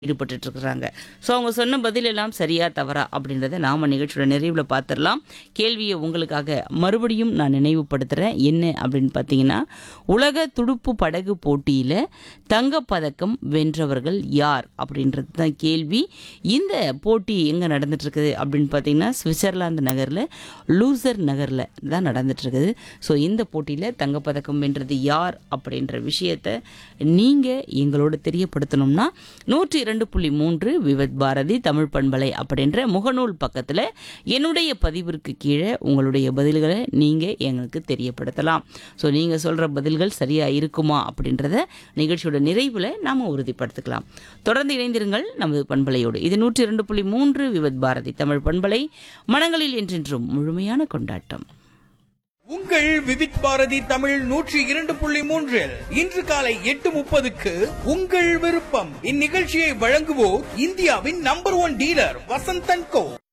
ஈடுபட்டுட்டு இருக்கிறாங்க ஸோ அவங்க சொன்ன பதில் எல்லாம் சரியா தவறா அப்படின்றத நாம நிகழ்ச்சியோட நிறைவில் பார்த்துடலாம் கேள்வியை உங்களுக்காக மறுபடியும் நான் நினைவுபடுத்துகிறேன் என்ன அப்படின்னு பார்த்தீங்கன்னா உலக துடுப்பு படகு போட்டியில் தங்கப்பதக்கம் வென்றவர்கள் யார் அப்படின்றது தான் கேள்வி இந்த போட்டி எங்கே நடந்துட்டு இருக்குது அப்படின்னு பார்த்தீங்கன்னா சுவிட்சர்லாந்து நகரில் லூசர் நகரில் தான் நடந்துட்டு இருக்குது ஸோ இந்த போட்டியில் தங்கப்பதக்கம் வென்றது யார் அப்படின்ற விஷயத்தை நீங்கள் எங்களோட தெரியப்படுத்தணும்னா நூற்றி இரண்டு புள்ளி மூன்று விவத் பாரதி தமிழ் பண்பலை அப்படின்ற முகநூல் பக்கத்தில் என்னுடைய பதிவிற்கு கீழே உங்களுடைய பதில்களை நீங்கள் எங்களுக்கு தெரியப்படுத்தலாம் ஸோ நீங்கள் சொல்கிற பதில்கள் சரியாக இருக்குமா அப்படின்றத நிகழ்ச்சியோட நிறைவில் நாம் உறுதிப்படுத்திக்கலாம் தொடர்ந்து இணைந்திருங்கள் நமது பண்பலையோடு இது நூற்றி இரண்டு புள்ளி மூன்று விவத் பாரதி தமிழ் பண்பலை மனங்களில் என்றென்றும் முழுமையான கொண்டாட்டம் உங்கள் விவித் பாரதி தமிழ் நூற்றி இரண்டு புள்ளி மூன்றில் இன்று காலை எட்டு முப்பதுக்கு உங்கள் விருப்பம் இந்நிகழ்ச்சியை வழங்குவோர் இந்தியாவின் நம்பர் ஒன் டீலர் வசந்தன் கோ